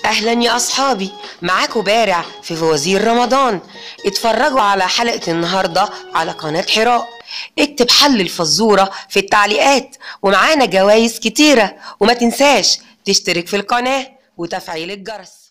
اهلا يا اصحابي معاكم بارع في فوازير رمضان اتفرجوا على حلقة النهاردة على قناة حراء اكتب حل الفزورة في التعليقات ومعانا جوايز كتيرة وما تنساش تشترك في القناة وتفعيل الجرس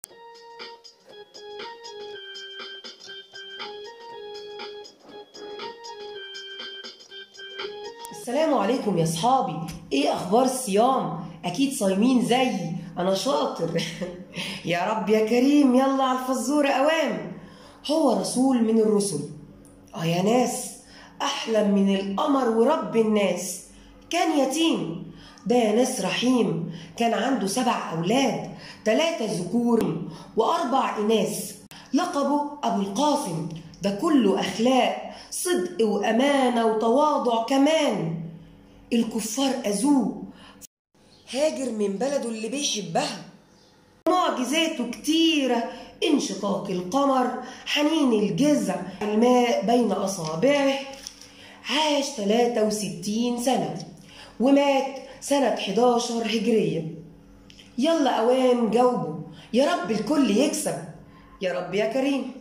السلام عليكم يا صحابي ايه اخبار الصيام اكيد صايمين زيي انا شاطر يا رب يا كريم يلا على الفزورة اوام هو رسول من الرسل اه يا ناس احلم من القمر ورب الناس كان يتيم ده يا ناس رحيم كان عنده سبع اولاد ثلاثة ذكور واربع اناث لقبه ابو القاسم ده كله اخلاق صدق وامانه وتواضع كمان الكفار اذوه هاجر من بلده اللي بيحبها معجزاته كتيرة انشقاق القمر حنين الجذع الماء بين أصابعه عاش 63 سنة ومات سنة 11 هجرية يلا أوام جاوبوا يا رب الكل يكسب يا رب يا كريم